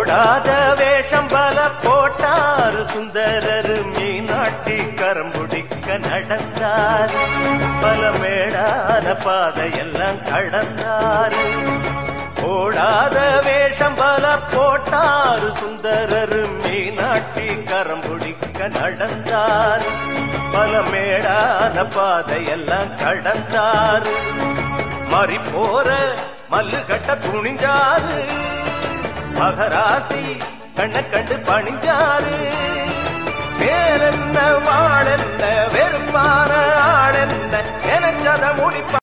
போடாத வேஷம் பல போட்டாரு சுந்தரரு மீனாட்டி கரம்புடிக்க நடந்தார் பல மேடான பாதையெல்லாம் கடந்தாரு போடாத வேஷம் பல போட்டாரு சுந்தரரு மீனாட்டி கரம்புடிக்க நடந்தார் பல மேடான பாதையெல்லாம் கடந்தாரு மறி போற மல்லு கட்ட துணிஞ்சாரு மகராசி கண்ண கண்டு பணிஞ்சாரு வேறென்ன வாழென்ன வெறுப்பான ஆளென்ன எனச்சத முடிப்ப